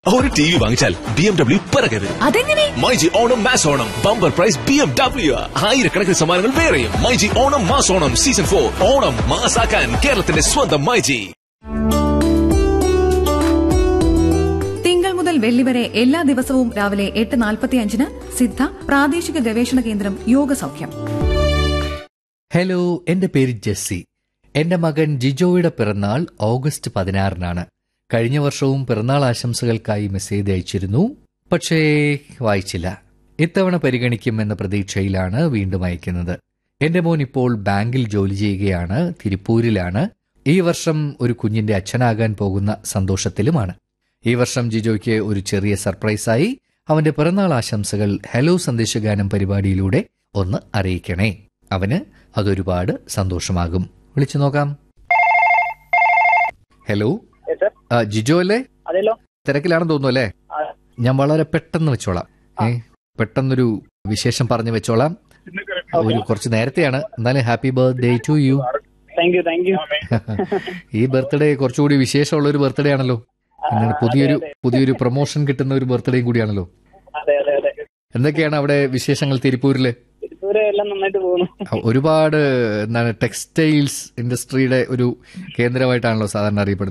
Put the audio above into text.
ഒരു T V വാങ്ങിച്ചാൽ B M W പിറകെ വരും അതെങ്ങനെ myG Onam mass Onam bumper prize B M W ആയിരക്കണക്കിന് സമ്മാനങ്ങൾ വേറെയും myG Onam mass Onam season for Onam മാസാക്കാൻ കേരളത്തിന്റെ സ്വന്തം മൈജി തിങ്കൾ മുതൽ വെള്ളി വരെ എല്ലാ ദിവസവും രാവിലെ എട്ട് നാൽപ്പത്തി അഞ്ചിന് സിദ്ധ പ്രാദേശിക ഗവേഷണ കേന്ദ്രം യോഗ സൗഖ്യം ഹലോ എന്റെ പേര് ജെസ്സി എന്റെ മകൻ ജിജോയുടെ പിറന്നാൾ ഓഗസ്റ്റ് പതിനാറിനാണ് കഴിഞ്ഞ വർഷവും പിറന്നാൾ ആശംസകൾക്കായി മെസ്സേജ് അയച്ചിരുന്നു പക്ഷേ വായിച്ചില്ല ഇത്തവണ പരിഗണിക്കുമെന്ന പ്രതീക്ഷയിലാണ് വീണ്ടും അയക്കുന്നത് എന്റെ മോൻ ഇപ്പോൾ ബാങ്കിൽ ജോലി ചെയ്യുകയാണ് തിരുപ്പൂരിലാണ് ഈ വർഷം ഒരു കുഞ്ഞിന്റെ അച്ഛനാകാൻ പോകുന്ന സന്തോഷത്തിലുമാണ് ഈ വർഷം ജിജോയ്ക്ക് ഒരു ചെറിയ സർപ്രൈസായി അവന്റെ പിറന്നാൾ ആശംസകൾ ഹലോ സന്ദേശഗാനം പരിപാടിയിലൂടെ ഒന്ന് അറിയിക്കണേ അവന് അതൊരുപാട് സന്തോഷമാകും വിളിച്ചു നോക്കാം ഹലോ Yes, sir. ആ, ജിജോ അല്ലേ അതെല്ലോ തിരക്കിലാണെന്ന് തോന്നുന്നു അല്ലേ ആ. ഞാൻ വളരെ പെട്ടെന്ന് വെച്ചോളാം ഏ പെട്ടെന്നൊരു വിശേഷം പറഞ്ഞു വെച്ചോളാം ഒരു കുറച്ച് നേരത്തെയാണ് എന്നാലും happy birthday to you thank you thank you ഈ ബർത്ത്ഡേ കുറച്ചുകൂടി വിശേഷമുള്ള ഒരു ബർത്ത്ഡേ ആണല്ലോ അങ്ങനെ പുതിയൊരു പുതിയൊരു പ്രൊമോഷൻ കിട്ടുന്ന ഒരു ബർത്ത്ഡേയും കൂടിയാണല്ലോ അതെ അതെ അതെ എന്തൊക്കെയാണ് അവിടെ വിശേഷങ്ങൾ തിരുപ്പൂരില് തിരുപ്പൂര് എല്ലാം നന്നായിട്ട് പോകുന്നു ഒരുപാട് എന്താണ് ടെക്സ്റ്റൈൽസ് ഇൻഡസ്ട്രിയുടെ ഒരു കേന്ദ്രമായിട്ടാണല്ലോ സാധാരണ അറിയപ്പെടുന്നത്